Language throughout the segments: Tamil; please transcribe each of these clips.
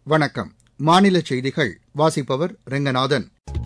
வணக்கம் மாநில செய்திகள் வாசிப்பவர் ரெங்கநாதன்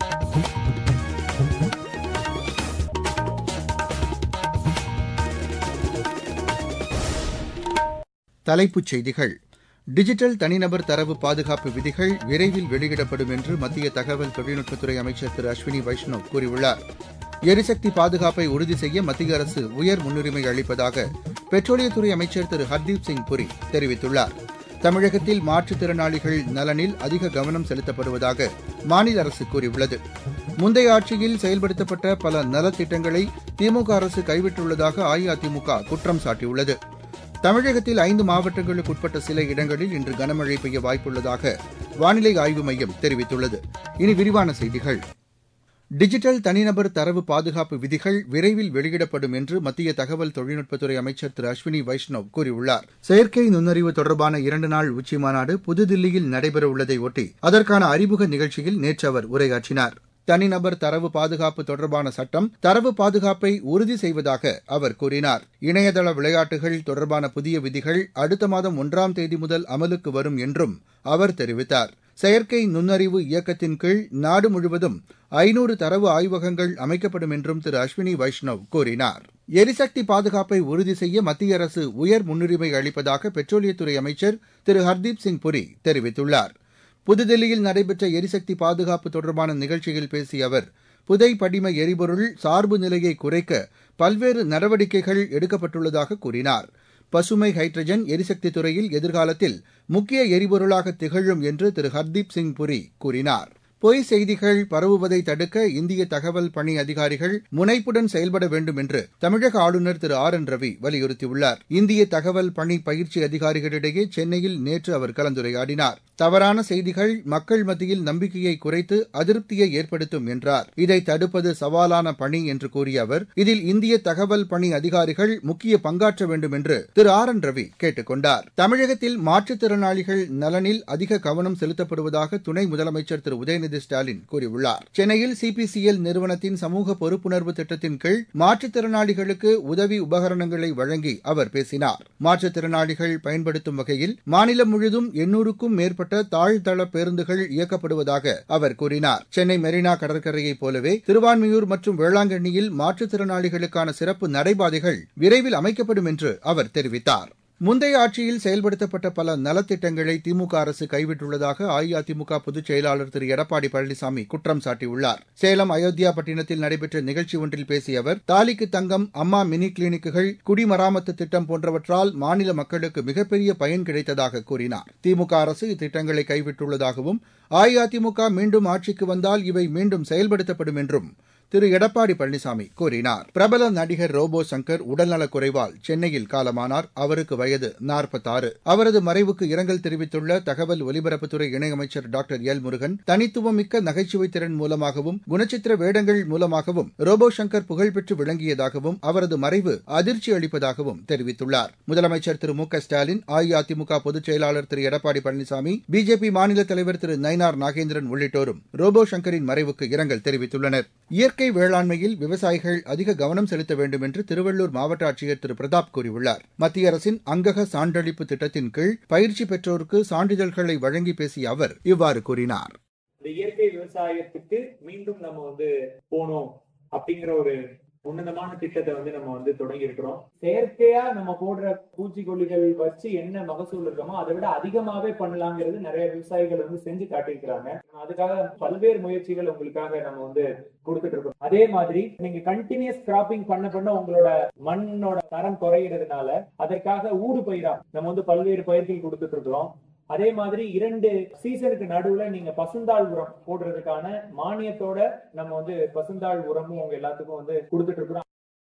தலைப்புச் செய்திகள் டிஜிட்டல் தனிநபர் தரவு பாதுகாப்பு விதிகள் விரைவில் வெளியிடப்படும் என்று மத்திய தகவல் தொழில்நுட்பத்துறை அமைச்சர் திரு அஸ்வினி வைஷ்ணவ் கூறியுள்ளார் எரிசக்தி பாதுகாப்பை உறுதி செய்ய மத்திய அரசு உயர் முன்னுரிமை அளிப்பதாக பெட்ரோலியத்துறை அமைச்சர் திரு ஹர்தீப் சிங் புரி தெரிவித்துள்ளார் தமிழகத்தில் மாற்றுத்திறனாளிகள் நலனில் அதிக கவனம் செலுத்தப்படுவதாக மாநில அரசு கூறியுள்ளது முந்தைய ஆட்சியில் செயல்படுத்தப்பட்ட பல நலத்திட்டங்களை திமுக அரசு கைவிட்டுள்ளதாக அஇஅதிமுக குற்றம் சாட்டியுள்ளது தமிழகத்தில் ஐந்து மாவட்டங்களுக்கு உட்பட்ட சில இடங்களில் இன்று கனமழை பெய்ய வாய்ப்புள்ளதாக வானிலை ஆய்வு மையம் தெரிவித்துள்ளது இனி விரிவான செய்திகள் டிஜிட்டல் தனிநபர் தரவு பாதுகாப்பு விதிகள் விரைவில் வெளியிடப்படும் என்று மத்திய தகவல் தொழில்நுட்பத்துறை அமைச்சர் திரு அஸ்வினி வைஷ்ணவ் கூறியுள்ளார் செயற்கை நுண்ணறிவு தொடர்பான இரண்டு நாள் உச்சிமாநாடு புதுதில்லியில் நடைபெறவுள்ளதை ஒட்டி அதற்கான அறிமுக நிகழ்ச்சியில் நேற்று அவர் உரையாற்றினார் தனிநபர் தரவு பாதுகாப்பு தொடர்பான சட்டம் தரவு பாதுகாப்பை உறுதி செய்வதாக அவர் கூறினார் இணையதள விளையாட்டுகள் தொடர்பான புதிய விதிகள் அடுத்த மாதம் ஒன்றாம் தேதி முதல் அமலுக்கு வரும் என்றும் அவர் தெரிவித்தார் செயற்கை நுண்ணறிவு இயக்கத்தின் கீழ் நாடு முழுவதும் ஐநூறு தரவு ஆய்வகங்கள் அமைக்கப்படும் என்றும் திரு அஸ்வினி வைஷ்ணவ் கூறினார் எரிசக்தி பாதுகாப்பை உறுதி செய்ய மத்திய அரசு உயர் முன்னுரிமை அளிப்பதாக பெட்ரோலியத்துறை அமைச்சர் திரு ஹர்தீப் சிங் புரி தெரிவித்துள்ளார் புதுதில்லியில் நடைபெற்ற எரிசக்தி பாதுகாப்பு தொடர்பான நிகழ்ச்சியில் பேசிய அவர் புதை படிம எரிபொருள் சார்பு நிலையை குறைக்க பல்வேறு நடவடிக்கைகள் எடுக்கப்பட்டுள்ளதாக கூறினார் பசுமை ஹைட்ரஜன் எரிசக்தி துறையில் எதிர்காலத்தில் முக்கிய எரிபொருளாக திகழும் என்று திரு ஹர்தீப் சிங் புரி கூறினார் பொய் செய்திகள் பரவுவதை தடுக்க இந்திய தகவல் பணி அதிகாரிகள் முனைப்புடன் செயல்பட வேண்டும் என்று தமிழக ஆளுநர் திரு ஆர் என் ரவி வலியுறுத்தியுள்ளார் இந்திய தகவல் பணி பயிற்சி அதிகாரிகளிடையே சென்னையில் நேற்று அவர் கலந்துரையாடினார் தவறான செய்திகள் மக்கள் மத்தியில் நம்பிக்கையை குறைத்து அதிருப்தியை ஏற்படுத்தும் என்றார் இதை தடுப்பது சவாலான பணி என்று கூறிய அவர் இதில் இந்திய தகவல் பணி அதிகாரிகள் முக்கிய பங்காற்ற வேண்டும் என்று திரு ஆர் என் ரவி கேட்டுக் கொண்டார் தமிழகத்தில் மாற்றுத்திறனாளிகள் நலனில் அதிக கவனம் செலுத்தப்படுவதாக துணை முதலமைச்சர் திரு உதயநிதி ஸ்டாலின் கூறியுள்ளார் சென்னையில் சிபிசிஎல் நிறுவனத்தின் சமூக பொறுப்புணர்வு திட்டத்தின் கீழ் மாற்றுத்திறனாளிகளுக்கு உதவி உபகரணங்களை வழங்கி அவர் பேசினார் மாற்றுத்திறனாளிகள் பயன்படுத்தும் வகையில் மாநிலம் முழுதும் எண்ணூறுக்கும் மேற்பட்ட தாழ்தள பேருந்துகள் இயக்கப்படுவதாக அவர் கூறினார் சென்னை மெரினா கடற்கரையைப் போலவே திருவான்மியூர் மற்றும் வேளாங்கண்ணியில் மாற்றுத்திறனாளிகளுக்கான சிறப்பு நடைபாதைகள் விரைவில் அமைக்கப்படும் என்று அவர் தெரிவித்தார் முந்தைய ஆட்சியில் செயல்படுத்தப்பட்ட பல நலத்திட்டங்களை திமுக அரசு கைவிட்டுள்ளதாக அஇஅதிமுக பொதுச் செயலாளர் திரு எடப்பாடி பழனிசாமி குற்றம் சாட்டியுள்ளார் சேலம் அயோத்தியா பட்டினத்தில் நடைபெற்ற நிகழ்ச்சி ஒன்றில் பேசிய அவர் தாலிக்கு தங்கம் அம்மா மினி கிளினிக்குகள் குடிமராமத்து திட்டம் போன்றவற்றால் மாநில மக்களுக்கு மிகப்பெரிய பயன் கிடைத்ததாக கூறினார் திமுக அரசு இத்திட்டங்களை கைவிட்டுள்ளதாகவும் அஇஅதிமுக மீண்டும் ஆட்சிக்கு வந்தால் இவை மீண்டும் செயல்படுத்தப்படும் என்றும் திரு எடப்பாடி பழனிசாமி கூறினார் பிரபல நடிகர் ரோபோ சங்கர் உடல்நலக் குறைவால் சென்னையில் காலமானார் அவருக்கு வயது நாற்பத்தாறு அவரது மறைவுக்கு இரங்கல் தெரிவித்துள்ள தகவல் ஒலிபரப்புத்துறை இணையமைச்சர் டாக்டர் எல் முருகன் தனித்துவமிக்க நகைச்சுவை திறன் மூலமாகவும் குணச்சித்திர வேடங்கள் மூலமாகவும் ரோபோ சங்கர் புகழ்பெற்று விளங்கியதாகவும் அவரது மறைவு அதிர்ச்சி அளிப்பதாகவும் தெரிவித்துள்ளார் முதலமைச்சர் திரு மு க ஸ்டாலின் அஇஅதிமுக பொதுச் செயலாளர் திரு எடப்பாடி பழனிசாமி பிஜேபி மாநில தலைவர் திரு நயினார் நாகேந்திரன் உள்ளிட்டோரும் ரோபோ சங்கரின் மறைவுக்கு இரங்கல் தெரிவித்துள்ளனர் இயற்கை வேளாண்மையில் விவசாயிகள் அதிக கவனம் செலுத்த வேண்டும் என்று திருவள்ளூர் மாவட்ட ஆட்சியர் திரு பிரதாப் கூறியுள்ளார் மத்திய அரசின் அங்கக சான்றளிப்பு திட்டத்தின் கீழ் பயிற்சி பெற்றோருக்கு சான்றிதழ்களை வழங்கி பேசிய அவர் இவ்வாறு கூறினார் இந்த இயற்கை விவசாயத்துக்கு மீண்டும் நம்ம வந்து போனோம் அப்படிங்கிற ஒரு உன்னதமான திட்டத்தை வந்து நம்ம வந்து தொடங்கி இருக்கிறோம் செயற்கையா நம்ம போடுற பூச்சிக்கொல்லிகள் வச்சு என்ன மகசூல் இருக்கமோ அதை விட அதிகமாவே பண்ணலாங்கிறது நிறைய விவசாயிகள் வந்து செஞ்சு காட்டியிருக்கிறாங்க அதுக்காக பல்வேறு முயற்சிகள் உங்களுக்காக நம்ம வந்து கொடுத்துட்டு இருக்கோம் அதே மாதிரி நீங்க கண்டினியூஸ் கிராப்பிங் பண்ண பண்ண உங்களோட மண்ணோட தரம் குறையிறதுனால அதற்காக ஊடு பயிரா நம்ம வந்து பல்வேறு பயிர்கள் கொடுத்துட்டு இருக்கிறோம் அதே மாதிரி இரண்டு சீசனுக்கு நடுவுல நீங்க பசுந்தாள் உரம் போடுறதுக்கான மானியத்தோட நம்ம வந்து பசுந்தாள் உரமும் உங்க எல்லாத்துக்கும் வந்து கொடுத்துட்டு இருக்கிறோம்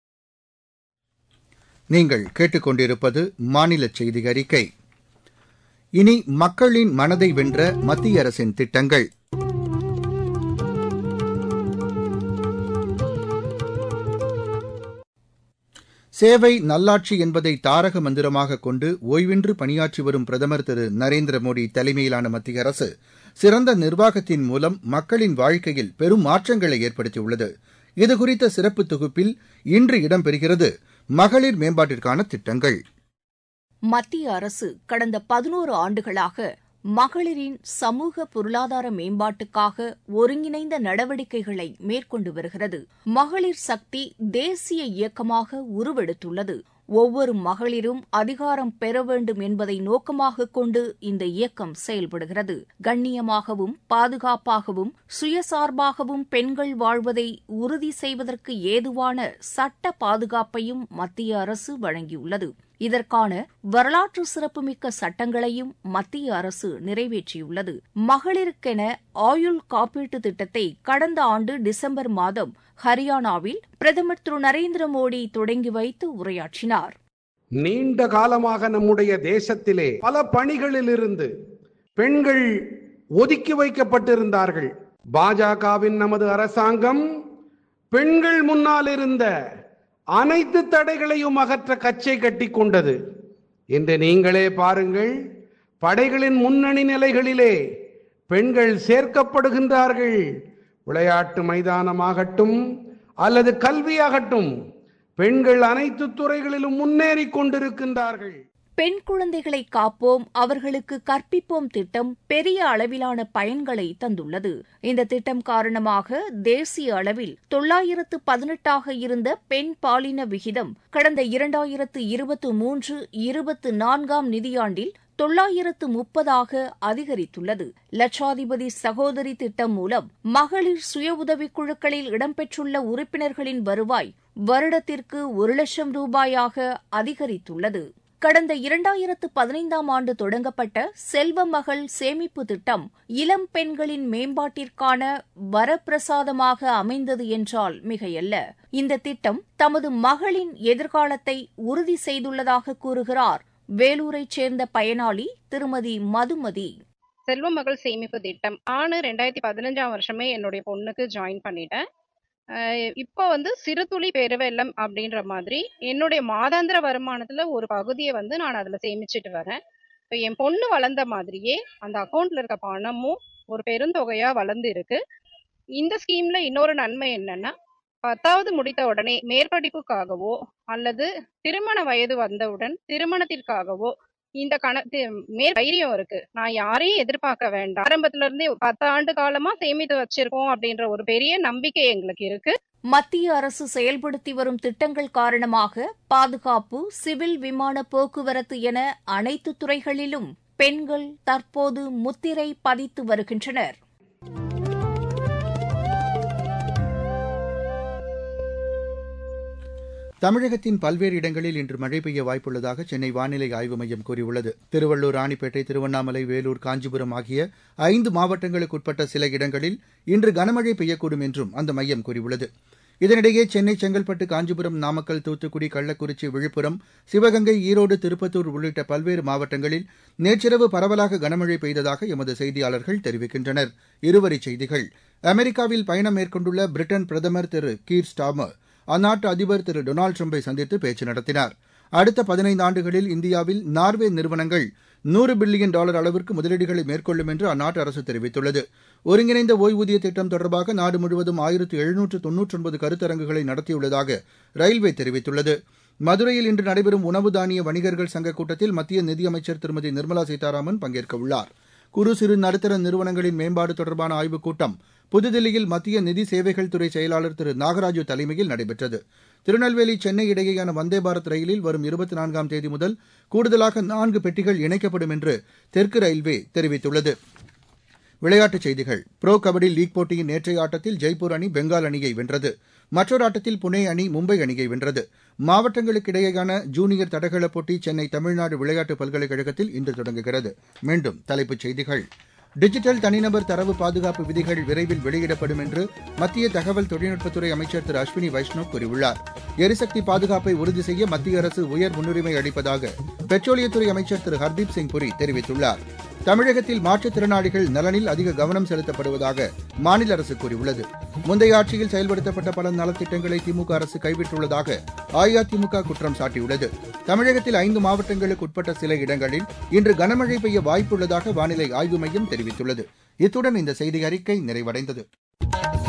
நீங்கள் கேட்டுக்கொண்டிருப்பது மாநில செய்தி அறிக்கை இனி மக்களின் மனதை வென்ற மத்திய அரசின் திட்டங்கள் சேவை நல்லாட்சி என்பதை தாரக மந்திரமாக கொண்டு ஓய்வின்றி பணியாற்றி வரும் பிரதமர் திரு நரேந்திர மோடி தலைமையிலான மத்திய அரசு சிறந்த நிர்வாகத்தின் மூலம் மக்களின் வாழ்க்கையில் பெரும் மாற்றங்களை ஏற்படுத்தியுள்ளது இதுகுறித்த சிறப்பு தொகுப்பில் இன்று இடம்பெறுகிறது மகளிர் மேம்பாட்டிற்கான திட்டங்கள் மத்திய அரசு கடந்த பதினோரு ஆண்டுகளாக மகளிரின் சமூக பொருளாதார மேம்பாட்டுக்காக ஒருங்கிணைந்த நடவடிக்கைகளை மேற்கொண்டு வருகிறது மகளிர் சக்தி தேசிய இயக்கமாக உருவெடுத்துள்ளது ஒவ்வொரு மகளிரும் அதிகாரம் பெற வேண்டும் என்பதை நோக்கமாக கொண்டு இந்த இயக்கம் செயல்படுகிறது கண்ணியமாகவும் பாதுகாப்பாகவும் சுயசார்பாகவும் பெண்கள் வாழ்வதை உறுதி செய்வதற்கு ஏதுவான சட்ட பாதுகாப்பையும் மத்திய அரசு வழங்கியுள்ளது இதற்கான வரலாற்று சிறப்புமிக்க சட்டங்களையும் மத்திய அரசு நிறைவேற்றியுள்ளது மகளிருக்கென ஆயுள் காப்பீட்டு திட்டத்தை கடந்த ஆண்டு டிசம்பர் மாதம் ஹரியானாவில் பிரதமர் திரு நரேந்திர மோடி தொடங்கி வைத்து உரையாற்றினார் நீண்ட காலமாக நம்முடைய தேசத்திலே பல பணிகளிலிருந்து பெண்கள் ஒதுக்கி வைக்கப்பட்டிருந்தார்கள் பாஜகவின் நமது அரசாங்கம் பெண்கள் முன்னால் இருந்த அனைத்து தடைகளையும் அகற்ற கச்சை கட்டி கொண்டது இன்று நீங்களே பாருங்கள் படைகளின் முன்னணி நிலைகளிலே பெண்கள் சேர்க்கப்படுகின்றார்கள் விளையாட்டு மைதானமாகட்டும் அல்லது கல்வியாகட்டும் பெண்கள் அனைத்து துறைகளிலும் முன்னேறி கொண்டிருக்கின்றார்கள் பெண் குழந்தைகளை காப்போம் அவர்களுக்கு கற்பிப்போம் திட்டம் பெரிய அளவிலான பயன்களை தந்துள்ளது இந்த திட்டம் காரணமாக தேசிய அளவில் தொள்ளாயிரத்து பதினெட்டாக இருந்த பெண் பாலின விகிதம் கடந்த இரண்டாயிரத்து இருபத்து மூன்று இருபத்து நான்காம் நிதியாண்டில் தொள்ளாயிரத்து முப்பதாக அதிகரித்துள்ளது லட்சாதிபதி சகோதரி திட்டம் மூலம் மகளிர் சுய உதவிக் குழுக்களில் இடம்பெற்றுள்ள உறுப்பினர்களின் வருவாய் வருடத்திற்கு ஒரு லட்சம் ரூபாயாக அதிகரித்துள்ளது கடந்த இரண்டாயிரத்து பதினைந்தாம் ஆண்டு தொடங்கப்பட்ட செல்வ மகள் சேமிப்பு திட்டம் இளம் பெண்களின் மேம்பாட்டிற்கான வரப்பிரசாதமாக அமைந்தது என்றால் மிகையல்ல இந்த திட்டம் தமது மகளின் எதிர்காலத்தை உறுதி செய்துள்ளதாக கூறுகிறார் வேலூரைச் சேர்ந்த பயனாளி திருமதி மதுமதி செல்வ மகள் சேமிப்பு திட்டம் ஆணு ரெண்டாயிரத்தி பதினஞ்சாம் வருஷமே என்னுடைய பொண்ணுக்கு ஜாயின் பண்ணிட்டேன் அஹ் இப்போ வந்து சிறுதுளி பெருவெள்ளம் அப்படின்ற மாதிரி என்னுடைய மாதாந்திர வருமானத்துல ஒரு பகுதியை வந்து நான் அதுல சேமிச்சிட்டு வரேன் இப்போ என் பொண்ணு வளர்ந்த மாதிரியே அந்த அக்கௌண்ட்ல இருக்க பணமும் ஒரு பெருந்தொகையா வளர்ந்து இருக்கு இந்த ஸ்கீம்ல இன்னொரு நன்மை என்னன்னா பத்தாவது முடித்த உடனே மேற்படிப்புக்காகவோ அல்லது திருமண வயது வந்தவுடன் திருமணத்திற்காகவோ இந்த கண தி- மேல் தைரியம் இருக்கு நான் யாரையும் எதிர்பார்க்க வேண்டாம் ஆரம்பத்துல இருந்தே பத்து ஆண்டு காலமா சேமித்து வச்சிருக்கோம் அப்படின்ற ஒரு பெரிய நம்பிக்கை எங்களுக்கு இருக்கு மத்திய அரசு செயல்படுத்தி வரும் திட்டங்கள் காரணமாக பாதுகாப்பு சிவில் விமான போக்குவரத்து என அனைத்து துறைகளிலும் பெண்கள் தற்போது முத்திரை பதித்து வருகின்றனர் தமிழகத்தின் பல்வேறு இடங்களில் இன்று மழை பெய்ய வாய்ப்புள்ளதாக சென்னை வானிலை ஆய்வு மையம் கூறியுள்ளது திருவள்ளூர் ராணிப்பேட்டை திருவண்ணாமலை வேலூர் காஞ்சிபுரம் ஆகிய ஐந்து மாவட்டங்களுக்கு உட்பட்ட சில இடங்களில் இன்று கனமழை பெய்யக்கூடும் என்றும் அந்த மையம் கூறியுள்ளது இதனிடையே சென்னை செங்கல்பட்டு காஞ்சிபுரம் நாமக்கல் தூத்துக்குடி கள்ளக்குறிச்சி விழுப்புரம் சிவகங்கை ஈரோடு திருப்பத்தூர் உள்ளிட்ட பல்வேறு மாவட்டங்களில் நேற்றிரவு பரவலாக கனமழை பெய்ததாக எமது செய்தியாளர்கள் தெரிவிக்கின்றனர் இருவரிச் செய்திகள் அமெரிக்காவில் பயணம் மேற்கொண்டுள்ள பிரிட்டன் பிரதமர் திரு கீர் ஸ்டாமர் அந்நாட்டு அதிபர் திரு டொனால்டு ட்ரம்பை சந்தித்து பேச்சு நடத்தினார் அடுத்த பதினைந்து ஆண்டுகளில் இந்தியாவில் நார்வே நிறுவனங்கள் நூறு பில்லியன் டாலர் அளவிற்கு முதலீடுகளை மேற்கொள்ளும் என்று அந்நாட்டு அரசு தெரிவித்துள்ளது ஒருங்கிணைந்த ஓய்வூதிய திட்டம் தொடர்பாக நாடு முழுவதும் ஆயிரத்து எழுநூற்று தொன்னூற்றொன்பது கருத்தரங்குகளை நடத்தியுள்ளதாக ரயில்வே தெரிவித்துள்ளது மதுரையில் இன்று நடைபெறும் உணவு தானிய வணிகர்கள் சங்க கூட்டத்தில் மத்திய நிதியமைச்சர் திருமதி நிர்மலா சீதாராமன் பங்கேற்க உள்ளார் குறு சிறு நடுத்தர நிறுவனங்களின் மேம்பாடு தொடர்பான ஆய்வுக் கூட்டம் புதுதில்லியில் மத்திய நிதி சேவைகள் துறை செயலாளர் திரு நாகராஜு தலைமையில் நடைபெற்றது திருநெல்வேலி சென்னை இடையேயான வந்தே பாரத் ரயிலில் வரும் இருபத்தி நான்காம் தேதி முதல் கூடுதலாக நான்கு பெட்டிகள் இணைக்கப்படும் என்று தெற்கு ரயில்வே தெரிவித்துள்ளது விளையாட்டுச் செய்திகள் ப்ரோ கபடி லீக் போட்டியின் நேற்றைய ஆட்டத்தில் ஜெய்ப்பூர் அணி பெங்கால் அணியை வென்றது மற்றொரு ஆட்டத்தில் புனே அணி மும்பை அணியை வென்றது மாவட்டங்களுக்கிடையேயான ஜூனியர் தடகள போட்டி சென்னை தமிழ்நாடு விளையாட்டு பல்கலைக்கழகத்தில் இன்று தொடங்குகிறது மீண்டும் தலைப்புச் செய்திகள் டிஜிட்டல் தனிநபர் தரவு பாதுகாப்பு விதிகள் விரைவில் வெளியிடப்படும் என்று மத்திய தகவல் தொழில்நுட்பத்துறை அமைச்சர் திரு அஸ்வினி வைஷ்ணவ் கூறியுள்ளார் எரிசக்தி பாதுகாப்பை உறுதி செய்ய மத்திய அரசு உயர் முன்னுரிமை அளிப்பதாக பெட்ரோலியத்துறை அமைச்சர் திரு ஹர்தீப் சிங் புரி தெரிவித்துள்ளார் தமிழகத்தில் மாற்றுத்திறனாளிகள் நலனில் அதிக கவனம் செலுத்தப்படுவதாக மாநில அரசு கூறியுள்ளது முந்தைய ஆட்சியில் செயல்படுத்தப்பட்ட பல நலத்திட்டங்களை திமுக அரசு கைவிட்டுள்ளதாக அஇஅதிமுக குற்றம் சாட்டியுள்ளது தமிழகத்தில் ஐந்து மாவட்டங்களுக்கு உட்பட்ட சில இடங்களில் இன்று கனமழை பெய்ய வாய்ப்புள்ளதாக வானிலை ஆய்வு மையம் தெரிவித்துள்ளது இத்துடன் இந்த செய்தி அறிக்கை நிறைவடைந்தது